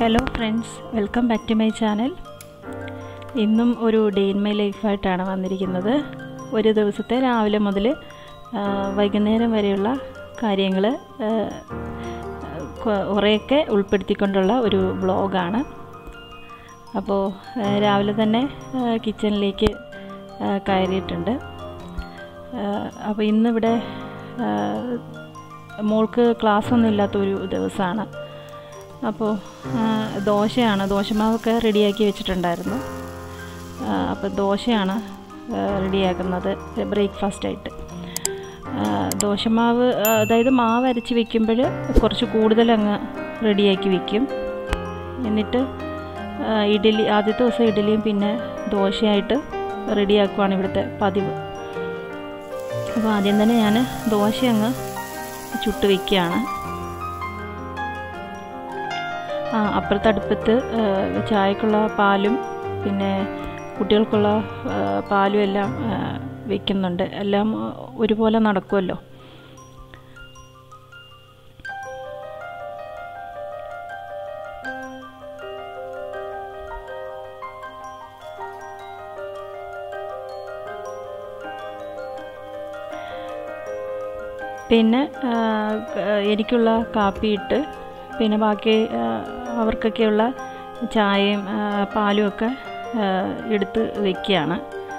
hello friends welcome back to my channel ഇന്നും ഒരു day in my ലൈഫായിട്ടാണ് വന്നിരിക്കുന്നത് ഒരു ദിവസത്തെ രാവിലെ മുതൽ വൈകുന്നേരം വരെയുള്ള കാര്യങ്ങൾ കുറേയൊക്കെ ഉൾപ്പെടുത്തിക്കൊണ്ടുള്ള ഒരു വ്ളോഗാണ് അപ്പോൾ രാവിലെ തന്നെ കിച്ചണിലേക്ക് കയറിയിട്ടുണ്ട് അപ്പോൾ ഇന്നിവിടെ മോൾക്ക് ക്ലാസ്സൊന്നും ഇല്ലാത്തൊരു ദിവസമാണ് അപ്പോൾ ദോശയാണ് ദോശമാവൊക്കെ റെഡിയാക്കി വെച്ചിട്ടുണ്ടായിരുന്നു അപ്പോൾ ദോശയാണ് റെഡിയാക്കുന്നത് ബ്രേക്ക്ഫാസ്റ്റായിട്ട് ദോശമാവ് അതായത് മാവ് അരച്ച് വെക്കുമ്പോൾ കുറച്ച് കൂടുതൽ അങ്ങ് റെഡിയാക്കി വെക്കും എന്നിട്ട് ഇഡലി ആദ്യത്തെ ദിവസം ഇഡലിയും പിന്നെ ദോശയായിട്ട് റെഡിയാക്കുവാണ് ഇവിടുത്തെ പതിവ് അപ്പോൾ ആദ്യം തന്നെ ഞാൻ ദോശ അങ്ങ് ചുട്ട് വയ്ക്കുകയാണ് ആ അപ്പുറത്തെ അടുപ്പത്ത് ചായക്കുള്ള പാലും പിന്നെ കുട്ടികൾക്കുള്ള പാലും എല്ലാം വെക്കുന്നുണ്ട് എല്ലാം ഒരുപോലെ നടക്കുമല്ലോ പിന്നെ എനിക്കുള്ള കാപ്പി ഇട്ട് പിന്നെ ബാക്കി അവർക്കൊക്കെയുള്ള ചായയും പാലും ഒക്കെ എടുത്ത് വയ്ക്കുകയാണ്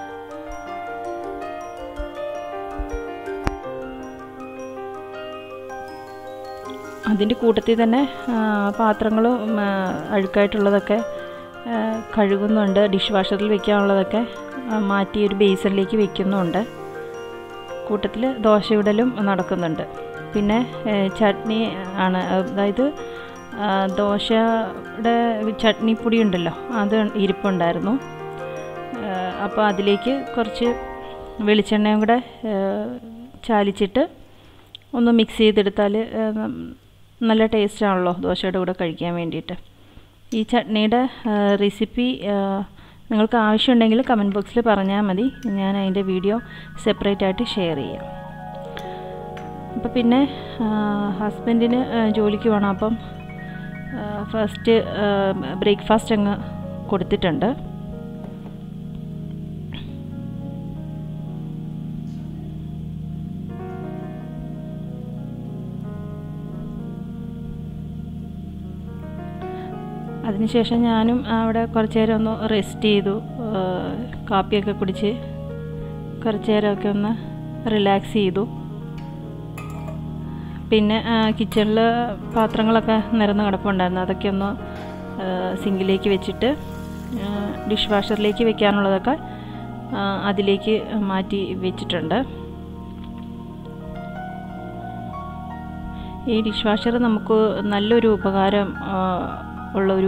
അതിൻ്റെ കൂട്ടത്തിൽ തന്നെ പാത്രങ്ങളും അഴുക്കായിട്ടുള്ളതൊക്കെ കഴുകുന്നുണ്ട് ഡിഷ് വാഷറിൽ വെക്കാനുള്ളതൊക്കെ മാറ്റി ഒരു ബേസണിലേക്ക് വെക്കുന്നുണ്ട് കൂട്ടത്തിൽ ദോശയിടലും നടക്കുന്നുണ്ട് പിന്നെ ചട്നി ആണ് അതായത് ദോശയുടെ ചട്നി പൊടി ഉണ്ടല്ലോ അത് ഇരിപ്പുണ്ടായിരുന്നു അപ്പോൾ അതിലേക്ക് കുറച്ച് വെളിച്ചെണ്ണയും കൂടെ ചാലിച്ചിട്ട് ഒന്ന് മിക്സ് ചെയ്തെടുത്താൽ നല്ല ടേസ്റ്റാണല്ലോ ദോശയുടെ കൂടെ കഴിക്കാൻ വേണ്ടിയിട്ട് ഈ ചട്നിയുടെ റെസിപ്പി നിങ്ങൾക്ക് ആവശ്യമുണ്ടെങ്കിൽ കമൻറ്റ് ബോക്സിൽ പറഞ്ഞാൽ മതി ഞാൻ അതിൻ്റെ വീഡിയോ സെപ്പറേറ്റ് ആയിട്ട് ഷെയർ ചെയ്യാം അപ്പോൾ പിന്നെ ഹസ്ബൻഡിന് ജോലിക്ക് പോകണം അപ്പം ഫസ്റ്റ് ബ്രേക്ക്ഫാസ്റ്റ് അങ്ങ് കൊടുത്തിട്ടുണ്ട് അതിനുശേഷം ഞാനും അവിടെ കുറച്ച് നേരം ഒന്ന് റെസ്റ്റ് ചെയ്തു കാപ്പിയൊക്കെ കുടിച്ച് കുറച്ച് നേരമൊക്കെ ഒന്ന് റിലാക്സ് ചെയ്തു പിന്നെ കിച്ചണിൽ പാത്രങ്ങളൊക്കെ നിരന്ന് കിടപ്പുണ്ടായിരുന്നു അതൊക്കെ ഒന്ന് സിങ്കിലേക്ക് വെച്ചിട്ട് ഡിഷ് വാഷറിലേക്ക് വെക്കാനുള്ളതൊക്കെ അതിലേക്ക് മാറ്റി വെച്ചിട്ടുണ്ട് ഈ ഡിഷ് വാഷർ നമുക്ക് നല്ലൊരു ഉപകാരം ഉള്ളൊരു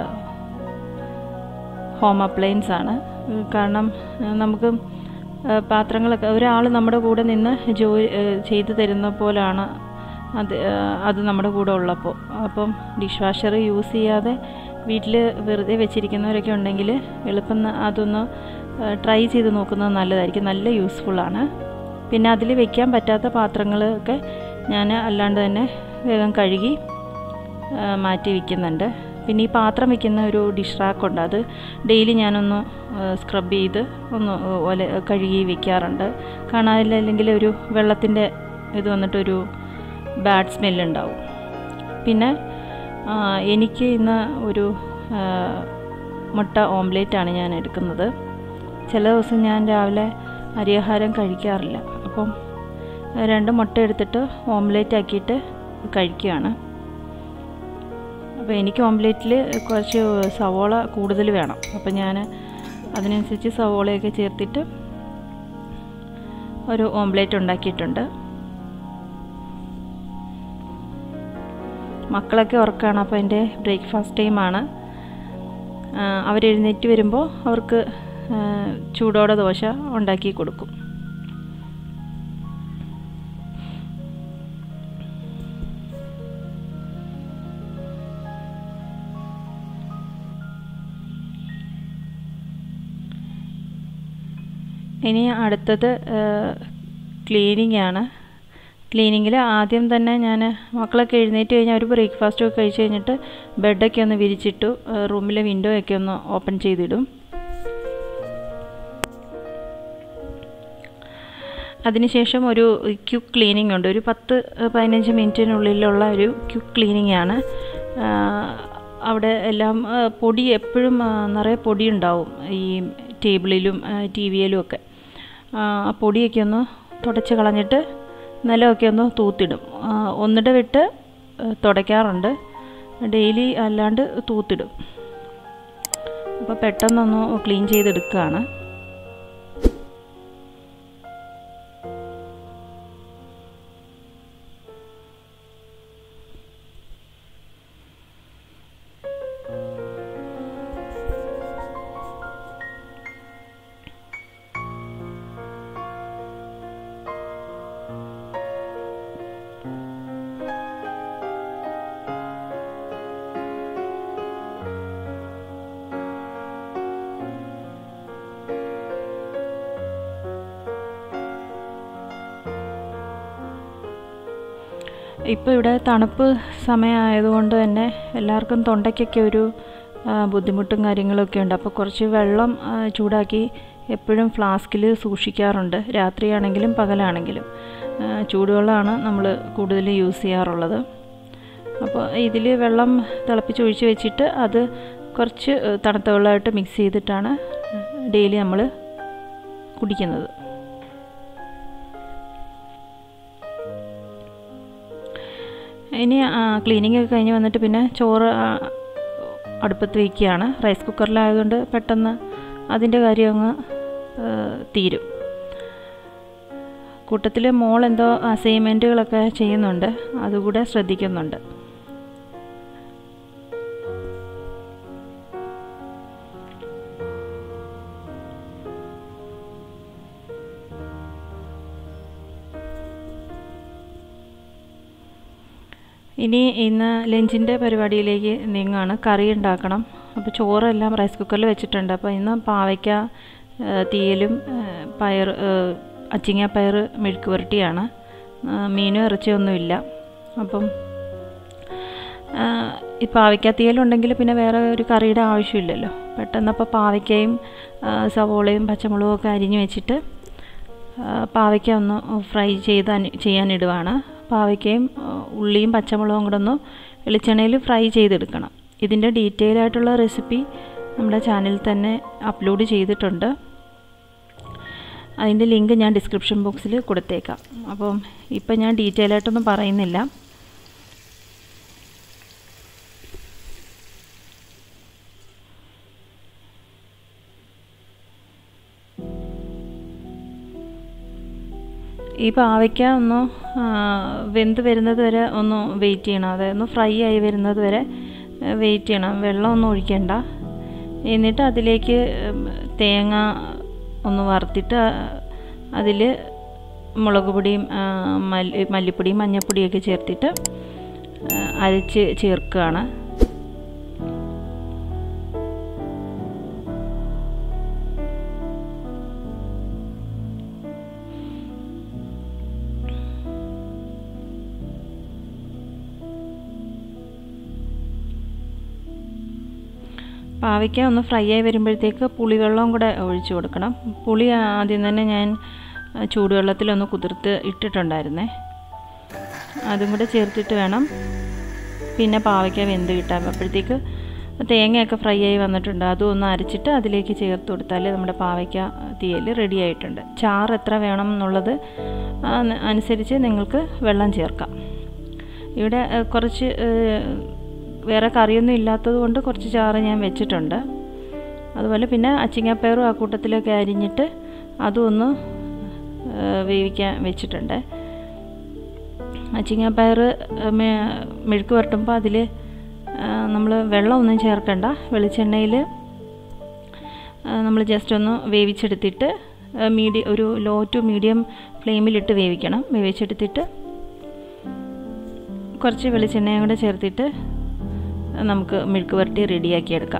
ഹോം അപ്ലയൻസ് ആണ് കാരണം നമുക്ക് പാത്രങ്ങളൊക്കെ ഒരാൾ നമ്മുടെ കൂടെ നിന്ന് ജോലി ചെയ്തു തരുന്ന പോലാണ് അത് അത് നമ്മുടെ കൂടെ ഉള്ളപ്പോൾ അപ്പം ഡിഷ് വാഷർ യൂസ് ചെയ്യാതെ വീട്ടിൽ വെറുതെ വെച്ചിരിക്കുന്നവരൊക്കെ ഉണ്ടെങ്കിൽ എളുപ്പം അതൊന്ന് ട്രൈ ചെയ്ത് നോക്കുന്നത് നല്ലതായിരിക്കും നല്ല യൂസ്ഫുള്ളാണ് പിന്നെ അതിൽ വെക്കാൻ പറ്റാത്ത പാത്രങ്ങളൊക്കെ ഞാൻ അല്ലാണ്ട് തന്നെ വേഗം കഴുകി മാറ്റി വയ്ക്കുന്നുണ്ട് പിന്നെ ഈ പാത്രം വെക്കുന്ന ഒരു ഡിഷ് റാക്കുണ്ട് അത് ഡെയിലി ഞാനൊന്ന് സ്ക്രബ് ചെയ്ത് ഒന്ന് ഒല കഴുകി വെക്കാറുണ്ട് കാണാനില്ലെങ്കിൽ ഒരു വെള്ളത്തിൻ്റെ ഇത് വന്നിട്ടൊരു ബാഡ് സ്മെല്ലുണ്ടാവും പിന്നെ എനിക്ക് ഇന്ന് ഒരു മുട്ട ഓംലേറ്റാണ് ഞാൻ എടുക്കുന്നത് ചില ദിവസം ഞാൻ രാവിലെ അരിയാഹാരം കഴിക്കാറില്ല അപ്പം രണ്ട് മുട്ട എടുത്തിട്ട് ഓംലേറ്റ് ആക്കിയിട്ട് കഴിക്കുകയാണ് അപ്പോൾ എനിക്ക് ഓംലേറ്റിൽ കുറച്ച് സവോള കൂടുതൽ വേണം അപ്പോൾ ഞാൻ അതിനനുസരിച്ച് സവോളയൊക്കെ ചേർത്തിട്ട് ഒരു ഓംലേറ്റ് ഉണ്ടാക്കിയിട്ടുണ്ട് മക്കളൊക്കെ ഉറക്കമാണ് അപ്പോൾ എൻ്റെ ബ്രേക്ക്ഫാസ്റ്റ് ടൈമാണ് അവരെഴുന്നേറ്റ് വരുമ്പോൾ അവർക്ക് ചൂടോടെ ദോശ ഉണ്ടാക്കി കൊടുക്കും ഇനി അടുത്തത് ക്ലീനിങ് ആണ് ക്ലീനിങ്ങിൽ ആദ്യം തന്നെ ഞാൻ മക്കളൊക്കെ എഴുന്നേറ്റ് കഴിഞ്ഞാൽ ഒരു ബ്രേക്ക്ഫാസ്റ്റ് ഒക്കെ കഴിച്ച് കഴിഞ്ഞിട്ട് ബെഡൊക്കെ ഒന്ന് വിരിച്ചിട്ടു റൂമിലെ വിൻഡോ ഒക്കെ ഒന്ന് ഓപ്പൺ ചെയ്തിടും അതിനുശേഷം ഒരു ക്യുക്ക് ക്ലീനിങ് ഉണ്ട് ഒരു പത്ത് പതിനഞ്ച് മിനിറ്റിനുള്ളിലുള്ള ഒരു ക്യുക്ക് ക്ലീനിങ് ആണ് അവിടെ എല്ലാം പൊടി എപ്പോഴും നിറയെ പൊടി ഉണ്ടാവും ഈ ടേബിളിലും ടി വിയിലും ഒക്കെ ആ പൊടിയൊക്കെ ഒന്ന് തുടച്ച് കളഞ്ഞിട്ട് നിലമൊക്കെ ഒന്ന് തൂത്തിടും ഒന്നിട വിട്ട് തുടയ്ക്കാറുണ്ട് ഡെയിലി അല്ലാണ്ട് തൂത്തിടും അപ്പോൾ പെട്ടെന്നൊന്ന് ക്ലീൻ ചെയ്തെടുക്കുകയാണ് ഇപ്പോൾ ഇവിടെ തണുപ്പ് സമയമായതുകൊണ്ട് തന്നെ എല്ലാവർക്കും തൊണ്ടയ്ക്കൊക്കെ ഒരു ബുദ്ധിമുട്ടും കാര്യങ്ങളൊക്കെ ഉണ്ട് അപ്പോൾ കുറച്ച് വെള്ളം ചൂടാക്കി എപ്പോഴും ഫ്ലാസ്കിൽ സൂക്ഷിക്കാറുണ്ട് രാത്രിയാണെങ്കിലും പകലാണെങ്കിലും ചൂടുവെള്ളമാണ് നമ്മൾ കൂടുതൽ യൂസ് ചെയ്യാറുള്ളത് അപ്പോൾ ഇതിൽ വെള്ളം തിളപ്പിച്ച് ഒഴിച്ച് വെച്ചിട്ട് അത് കുറച്ച് തണുത്ത വെള്ളമായിട്ട് മിക്സ് ചെയ്തിട്ടാണ് ഡെയിലി നമ്മൾ കുടിക്കുന്നത് ഇനി ക്ലീനിങ് ഒക്കെ കഴിഞ്ഞ് വന്നിട്ട് പിന്നെ ചോറ് അടുപ്പത്ത് വയ്ക്കുകയാണ് റൈസ് കുക്കറിലായതുകൊണ്ട് പെട്ടെന്ന് അതിൻ്റെ കാര്യം അങ്ങ് തീരും കൂട്ടത്തിൽ മോൾ എന്തോ അസൈൻമെൻറ്റുകളൊക്കെ ചെയ്യുന്നുണ്ട് അതുകൂടെ ശ്രദ്ധിക്കുന്നുണ്ട് ഇനി ഇന്ന് ലഞ്ചിൻ്റെ പരിപാടിയിലേക്ക് നീങ്ങുകയാണ് കറി ഉണ്ടാക്കണം അപ്പോൾ ചോറെല്ലാം റൈസ് കുക്കറിൽ വെച്ചിട്ടുണ്ട് അപ്പോൾ ഇന്ന് പാവയ്ക്ക തീയലും പയർ അച്ചിങ്ങ പയർ മെഴുക്ക് പുരട്ടിയാണ് മീനും ഇറച്ചിയൊന്നുമില്ല അപ്പം ഈ പാവയ്ക്ക തീയലുണ്ടെങ്കിൽ പിന്നെ വേറെ ഒരു കറിയുടെ ആവശ്യമില്ലല്ലോ പെട്ടെന്ന് അപ്പോൾ പാവയ്ക്കയും സവോളയും പച്ചമുളകും ഒക്കെ അരിഞ്ഞു വെച്ചിട്ട് പാവയ്ക്ക ഒന്ന് ഫ്രൈ ചെയ്ത് ചെയ്യാനിടുവാണ് പാവയ്ക്കയും ഉള്ളിയും പച്ചമുളകും കൂടെ ഒന്ന് വെളിച്ചെണ്ണയിൽ ഫ്രൈ ചെയ്തെടുക്കണം ഇതിൻ്റെ ഡീറ്റെയിൽ ആയിട്ടുള്ള റെസിപ്പി നമ്മുടെ ചാനലിൽ തന്നെ അപ്ലോഡ് ചെയ്തിട്ടുണ്ട് അതിൻ്റെ ലിങ്ക് ഞാൻ ഡിസ്ക്രിപ്ഷൻ ബോക്സിൽ കൊടുത്തേക്കാം അപ്പം ഇപ്പം ഞാൻ ഡീറ്റെയിൽ ആയിട്ടൊന്നും പറയുന്നില്ല ഈ പാവയ്ക്ക ഒന്ന് വെന്ത് വരുന്നത് വരെ ഒന്ന് വെയിറ്റ് ചെയ്യണം അതായത് ഒന്ന് ഫ്രൈ ആയി വരുന്നത് വരെ വെയിറ്റ് ചെയ്യണം വെള്ളം ഒന്നും ഒഴിക്കണ്ട എന്നിട്ട് അതിലേക്ക് തേങ്ങ ഒന്ന് വറുത്തിട്ട് അതിൽ മുളക് പൊടിയും മല്ലി മല്ലിപ്പൊടിയും മഞ്ഞൾപ്പൊടിയൊക്കെ ചേർത്തിട്ട് അരച്ച് ചേർക്കുകയാണ് പാവയ്ക്ക ഒന്ന് ഫ്രൈ ആയി വരുമ്പോഴത്തേക്ക് പുളിവെള്ളം കൂടെ ഒഴിച്ചു കൊടുക്കണം പുളി ആദ്യം തന്നെ ഞാൻ ചൂടുവെള്ളത്തിലൊന്ന് കുതിർത്ത് ഇട്ടിട്ടുണ്ടായിരുന്നേ അതും കൂടെ ചേർത്തിട്ട് വേണം പിന്നെ പാവയ്ക്ക വെന്ത് കിട്ടാൻ അപ്പോഴത്തേക്ക് തേങ്ങയൊക്കെ ഫ്രൈ ആയി വന്നിട്ടുണ്ട് അതും ഒന്ന് അരച്ചിട്ട് അതിലേക്ക് ചേർത്ത് കൊടുത്താൽ നമ്മുടെ പാവയ്ക്ക തീയൽ റെഡി ആയിട്ടുണ്ട് ചാറ് എത്ര വേണം എന്നുള്ളത് അനുസരിച്ച് നിങ്ങൾക്ക് വെള്ളം ചേർക്കാം ഇവിടെ കുറച്ച് വേറെ കറിയൊന്നും ഇല്ലാത്തത് കൊണ്ട് കുറച്ച് ചാറ് ഞാൻ വെച്ചിട്ടുണ്ട് അതുപോലെ പിന്നെ അച്ചിങ്ങാപ്പയറും ആ കൂട്ടത്തിലൊക്കെ അരിഞ്ഞിട്ട് അതും ഒന്ന് വേവിക്കാൻ വെച്ചിട്ടുണ്ട് അച്ചിങ്ങാപ്പയർ മെഴുക്ക് പുരട്ടുമ്പോൾ അതിൽ നമ്മൾ വെള്ളമൊന്നും ചേർക്കണ്ട വെളിച്ചെണ്ണയിൽ നമ്മൾ ജസ്റ്റ് ഒന്ന് വേവിച്ചെടുത്തിട്ട് മീഡിയം ഒരു ലോ ടു മീഡിയം ഫ്ലെയിമിലിട്ട് വേവിക്കണം വേവിച്ചെടുത്തിട്ട് കുറച്ച് വെളിച്ചെണ്ണയും കൂടെ ചേർത്തിട്ട് നമുക്ക് മെഴുക്ക് പുരട്ടി റെഡിയാക്കി എടുക്കാം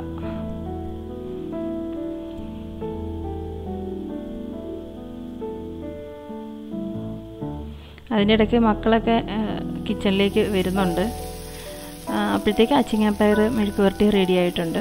അതിനിടയ്ക്ക് മക്കളൊക്കെ കിച്ചണിലേക്ക് വരുന്നുണ്ട് ആ, അപ്പോഴത്തേക്ക് അച്ചിങ്ങാപ്പയർ മെഴുക്ക് പുരട്ടി റെഡി ആയിട്ടുണ്ട്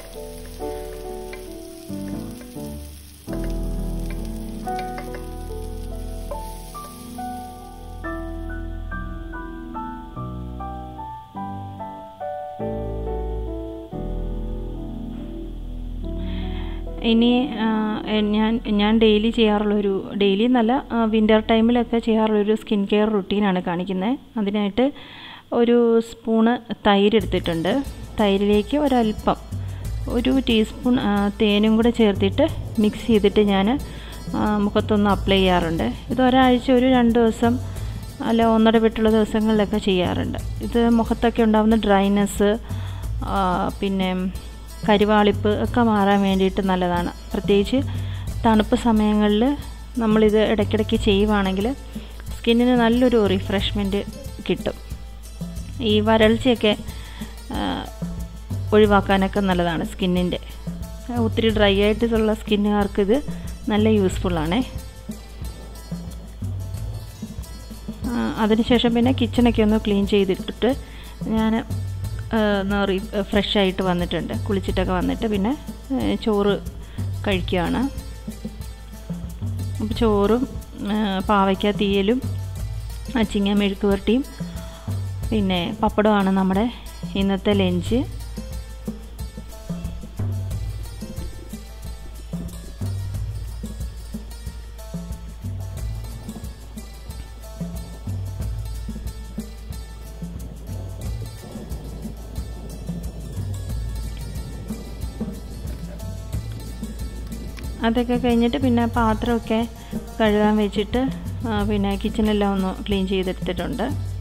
ഇനി ആ, എ- ഞാൻ ഞാൻ ഡെയിലി ചെയ്യാറുള്ളൊരു ഡെയിലി എന്നല്ല വിൻ്റർ ടൈമിലൊക്കെ ചെയ്യാറുള്ളൊരു സ്കിൻ കെയർ റുട്ടീനാണ് കാണിക്കുന്നത് അതിനായിട്ട് ഒരു സ്പൂണ് തൈര് എടുത്തിട്ടുണ്ട് തൈരിലേക്ക് ഒരല്പം ഒരു ടീസ്പൂൺ ആ, തേനും കൂടെ ചേർത്തിട്ട് മിക്സ് ചെയ്തിട്ട് ഞാൻ മുഖത്തൊന്ന് അപ്ലൈ ചെയ്യാറുണ്ട് ഇത് ഒരാഴ്ച ഒരു രണ്ട് ദിവസം അല്ല ഒന്നിടവിട്ടുള്ള ദിവസങ്ങളിലൊക്കെ ചെയ്യാറുണ്ട് ഇത് മുഖത്തൊക്കെ ഉണ്ടാകുന്ന ഡ്രൈനെസ് പിന്നെ കരിവാളിപ്പ് ഒക്കെ മാറാൻ വേണ്ടിയിട്ട് നല്ലതാണ് പ്രത്യേകിച്ച് തണുപ്പ് സമയങ്ങളിൽ നമ്മളിത് ഇടയ്ക്കിടയ്ക്ക് ചെയ്യുവാണെങ്കിൽ സ്കിന്നിന് നല്ലൊരു റിഫ്രഷ്മെൻറ്റ് കിട്ടും ഈ വരൾച്ചയൊക്കെ ആ, ഒഴിവാക്കാനൊക്കെ നല്ലതാണ് സ്കിന്നിൻ്റെ ഒത്തിരി ഡ്രൈ ആയിട്ടുള്ള സ്കിന്നുകാർക്ക് ഇത് നല്ല യൂസ്ഫുള്ളാണേ അതിനുശേഷം പിന്നെ കിച്ചണൊക്കെ ഒന്ന് ക്ലീൻ ചെയ്തിട്ടിട്ട് ഞാൻ ഫ്രഷ് ആയിട്ട് വന്നിട്ടുണ്ട് കുളിച്ചിട്ടൊക്കെ വന്നിട്ട് പിന്നെ ആ, ചോറ് കഴിക്കുകയാണ് അപ്പോൾ ചോറും ആ, പാവയ്ക്ക തീയലും അച്ചിങ്ങ മെഴുക്ക് പുരട്ടിയും പിന്നെ പപ്പടമാണ് നമ്മുടെ ഇന്നത്തെ ലഞ്ച് അതൊക്കെ കഴിഞ്ഞിട്ട് പിന്നെ പാത്രമൊക്കെ കഴുകാൻ വെച്ചിട്ട് ആ, പിന്നെ കിച്ചണെല്ലാം ഒന്ന് ക്ലീൻ ചെയ്തെടുത്തിട്ടുണ്ട്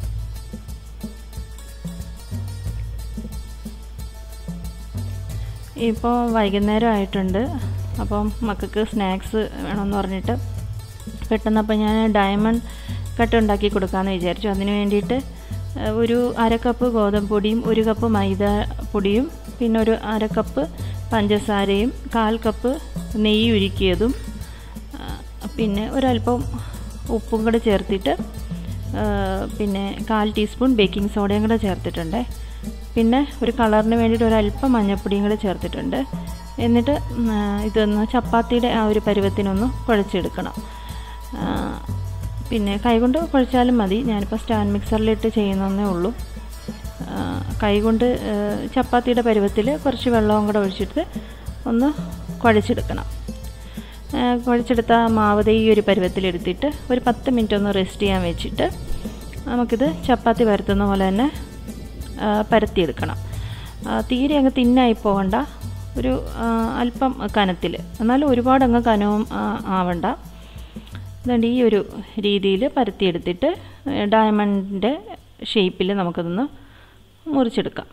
ഇപ്പോൾ വൈകുന്നേരം ആയിട്ടുണ്ട് അപ്പം മക്കൾക്ക് സ്നാക്സ് വേണമെന്ന് പറഞ്ഞിട്ട് പെട്ടെന്ന് അപ്പം ഞാൻ ഡയമണ്ട് കട്ട് ഉണ്ടാക്കി കൊടുക്കാമെന്ന് വിചാരിച്ചു അതിന് വേണ്ടിയിട്ട് ഏഹ്, ഒരു അര കപ്പ് ഗോതമ്പ് പൊടിയും ഒരു കപ്പ് മൈദ പൊടിയും പിന്നെ ഒരു അര കപ്പ് പഞ്ചസാരയും കാൽ കപ്പ് നെയ്യ് ഉരുക്കിയതും ആ, പിന്നെ ഒരല്പം ഉപ്പും കൂടെ ചേർത്തിട്ട് ആ, പിന്നെ കാൽ ടീസ്പൂൺ ബേക്കിംഗ് സോഡയും കൂടെ ചേർത്തിട്ടുണ്ട് പിന്നെ ഒരു കളറിന് വേണ്ടിയിട്ട് ഒരല്പം മഞ്ഞൾപ്പൊടിയും കൂടെ ചേർത്തിട്ടുണ്ട് എന്നിട്ട് ഉം, ആ, ഇതൊന്ന് ചപ്പാത്തിയുടെ ആ ഒരു പരുവത്തിനൊന്ന് കുഴച്ചെടുക്കണം ആ, പിന്നെ കൈകൊണ്ട് കുഴച്ചാലും മതി ഞാനിപ്പോൾ സ്റ്റാൻഡ് മിക്സറിലിട്ട് ചെയ്യുന്നതേ ഉള്ളൂ ആ, കൈകൊണ്ട് ആ, ചപ്പാത്തിയുടെ പരുവത്തിൽ കുറച്ച് വെള്ളവും കൂടെ ഒഴിച്ചിട്ട് ഒന്ന് കുഴച്ചെടുക്കണം ആ, കുഴച്ചെടുത്ത ആ മാവ് ദേ ഈ ഒരു പരുവത്തിലെടുത്തിട്ട് ഒരു പത്ത് മിനിറ്റ് ഒന്ന് റെസ്റ്റ് ചെയ്യാൻ വെച്ചിട്ട് നമുക്കിത് ചപ്പാത്തി പരത്തുന്ന പോലെ തന്നെ ആ, പരത്തിയെടുക്കണം ആ, തീരെ അങ്ങ് തിന്നായി പോകണ്ട ഒരു ആ, അല്പം കനത്തിൽ എന്നാലും ഒരുപാട് അങ്ങ് കനവും ആ, ആവണ്ട അതുകൊണ്ട് ഈ ഒരു രീതിയിൽ പരത്തിയെടുത്തിട്ട് ഡയമണ്ടിൻ്റെ ഷേപ്പിൽ നമുക്കതൊന്ന് മുറിച്ചെടുക്കാം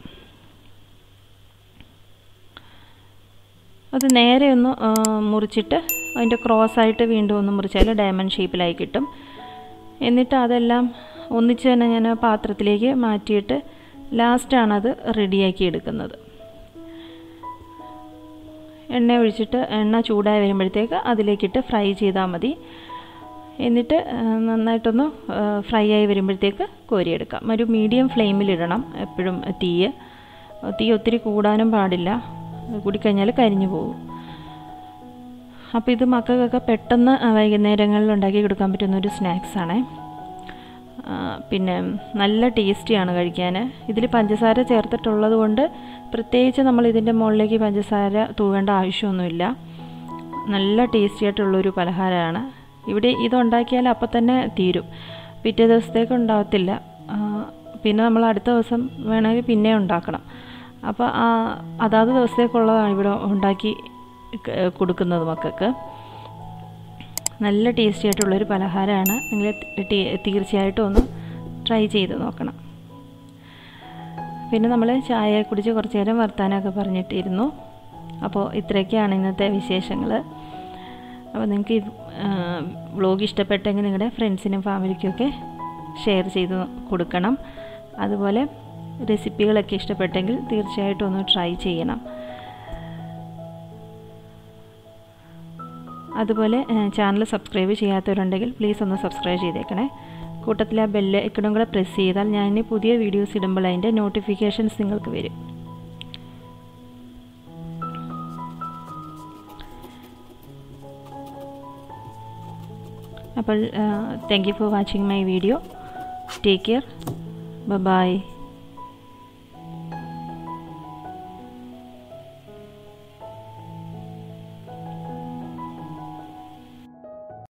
അത് നേരെ ഒന്ന് ആ, മുറിച്ചിട്ട് അതിൻ്റെ ക്രോസായിട്ട് വീണ്ടും ഒന്ന് മുറിച്ചാൽ ഡയമണ്ട് ഷേപ്പിലായി കിട്ടും എന്നിട്ട് അതെല്ലാം ഒന്നിച്ച് തന്നെ ഞാൻ ആ പാത്രത്തിലേക്ക് മാറ്റിയിട്ട് ലാസ്റ്റാണ് അത് റെഡിയാക്കി എടുക്കുന്നത് എണ്ണ ഒഴിച്ചിട്ട് എണ്ണ ചൂടായി വരുമ്പോഴത്തേക്ക് അതിലേക്കിട്ട് ഫ്രൈ ചെയ്താൽ മതി എന്നിട്ട് ആ, നന്നായിട്ടൊന്ന് ഫ്രൈ ആയി വരുമ്പോഴത്തേക്ക് കോരിയെടുക്കാം ഒരു മീഡിയം ഫ്ലെയിമിലിടണം എപ്പോഴും തീയ് തീ ഒത്തിരി കൂടാനും പാടില്ല കൂടിക്കഴിഞ്ഞാൽ കരിഞ്ഞു പോകും അപ്പോൾ ഇത് മക്കൾക്കൊക്കെ പെട്ടെന്ന് വൈകുന്നേരങ്ങളിൽ ഉണ്ടാക്കി കൊടുക്കാൻ പറ്റുന്ന ഒരു സ്നാക്സാണേ പിന്നെ നല്ല ടേസ്റ്റിയാണ് കഴിക്കാൻ ഇതിൽ പഞ്ചസാര ചേർത്തിട്ടുള്ളത് കൊണ്ട് പ്രത്യേകിച്ച് നമ്മൾ ഇതിൻ്റെ മുകളിലേക്ക് പഞ്ചസാര തൂവേണ്ട ആവശ്യമൊന്നുമില്ല നല്ല ടേസ്റ്റി ആയിട്ടുള്ളൊരു പലഹാരമാണ് ഇവിടെ ഇതുണ്ടാക്കിയാൽ അപ്പം തന്നെ തീരും പിറ്റേ ദിവസത്തേക്ക് ഉണ്ടാകത്തില്ല ആ, പിന്നെ നമ്മൾ അടുത്ത ദിവസം വേണമെങ്കിൽ പിന്നെ ഉണ്ടാക്കണം അപ്പോൾ ആ അതാത് ദിവസത്തേക്കുള്ളതാണ് ഇവിടെ ഉണ്ടാക്കി ക- കൊടുക്കുന്നത് മക്കൾക്ക് നല്ല ടേസ്റ്റി ആയിട്ടുള്ളൊരു പലഹാരമാണ് നിങ്ങൾ തി- തീർച്ചയായിട്ടും ഒന്ന് ട്രൈ ചെയ്ത് നോക്കണം പിന്നെ നമ്മൾ ചായ കുടിച്ച് കുറച്ച് നേരം വർത്താനമൊക്കെ പറഞ്ഞിട്ടിരുന്നു അപ്പോൾ ഇത്രയൊക്കെയാണ് ഇന്നത്തെ വിശേഷങ്ങൾ അപ്പോൾ നിങ്ങൾക്ക് ഈ വ്ളോഗ് ഇഷ്ടപ്പെട്ടെങ്കിൽ നിങ്ങളുടെ ഫ്രണ്ട്സിനും ഫാമിലിക്കുമൊക്കെ ഷെയർ ചെയ്ത് കൊടുക്കണം അതുപോലെ റെസിപ്പികളൊക്കെ ഇഷ്ടപ്പെട്ടെങ്കിൽ തീർച്ചയായിട്ടും ഒന്ന് ട്രൈ ചെയ്യണം അതുപോലെ ചാനൽ സബ്സ്ക്രൈബ് ചെയ്യാത്തവരുണ്ടെങ്കിൽ പ്ലീസ് ഒന്ന് സബ്സ്ക്രൈബ് ചെയ്തേക്കണേ കൂട്ടത്തിൽ ആ ബെല്ല് ഇക്കടും കൂടെ പ്രസ് ചെയ്താൽ ഞാൻ ഇനി പുതിയ വീഡിയോസ് ഇടുമ്പോൾ അതിൻ്റെ നോട്ടിഫിക്കേഷൻസ് നിങ്ങൾക്ക് വരും അപ്പോൾ thank you for watching my video take care by